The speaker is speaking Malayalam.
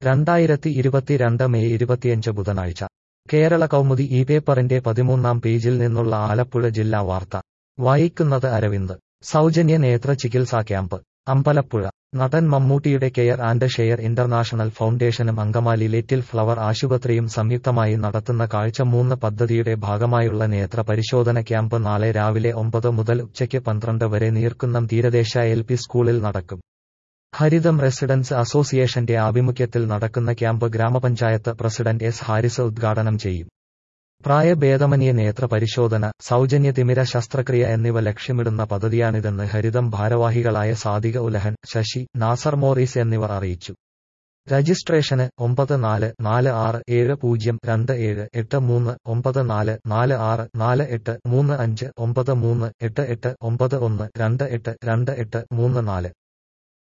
രണ്ടായിരത്തി ഇരുപത്തിരണ്ട് മെയ് ഇരുപത്തിയഞ്ച് ബുധനാഴ്ച കേരള കൗമുദി ഈ പേപ്പറിന്റെ പതിമൂന്നാം പേജിൽ നിന്നുള്ള ആലപ്പുഴ ജില്ലാ വാർത്ത വായിക്കുന്നത് അരവിന്ദ് സൗജന്യ നേത്ര ചികിത്സാ ക്യാമ്പ് അമ്പലപ്പുഴ നടൻ മമ്മൂട്ടിയുടെ കെയർ ആൻഡ് ഷെയർ ഇന്റർനാഷണൽ ഫൗണ്ടേഷനും അങ്കമാലി ലിറ്റിൽ ഫ്ലവർ ആശുപത്രിയും സംയുക്തമായി നടത്തുന്ന കാഴ്ച മൂന്ന് പദ്ധതിയുടെ ഭാഗമായുള്ള നേത്ര പരിശോധന ക്യാമ്പ് നാളെ രാവിലെ ഒമ്പത് മുതൽ ഉച്ചയ്ക്ക് പന്ത്രണ്ട് വരെ നീർക്കുന്നം തീരദേശ എൽ പി സ്കൂളിൽ നടക്കും ഹരിതം റെസിഡൻസ് അസോസിയേഷന്റെ ആഭിമുഖ്യത്തിൽ നടക്കുന്ന ക്യാമ്പ് ഗ്രാമപഞ്ചായത്ത് പ്രസിഡന്റ് എസ് ഹാരിസ് ഉദ്ഘാടനം ചെയ്യും പ്രായഭേദമന്യേ നേത്ര പരിശോധന സൗജന്യ തിമിര ശസ്ത്രക്രിയ എന്നിവ ലക്ഷ്യമിടുന്ന പദ്ധതിയാണിതെന്ന് ഹരിതം ഭാരവാഹികളായ സാദിക ഉലഹൻ ശശി നാസർ മോറീസ് എന്നിവർ അറിയിച്ചു രജിസ്ട്രേഷന് ഒമ്പത് നാല് നാല് ആറ് ഏഴ് പൂജ്യം രണ്ട് ഏഴ് എട്ട് മൂന്ന് ഒമ്പത് നാല് നാല് ആറ് നാല് എട്ട് മൂന്ന് അഞ്ച് ഒമ്പത് മൂന്ന് എട്ട് എട്ട് ഒമ്പത് ഒന്ന് രണ്ട് എട്ട് രണ്ട് എട്ട് മൂന്ന് നാല്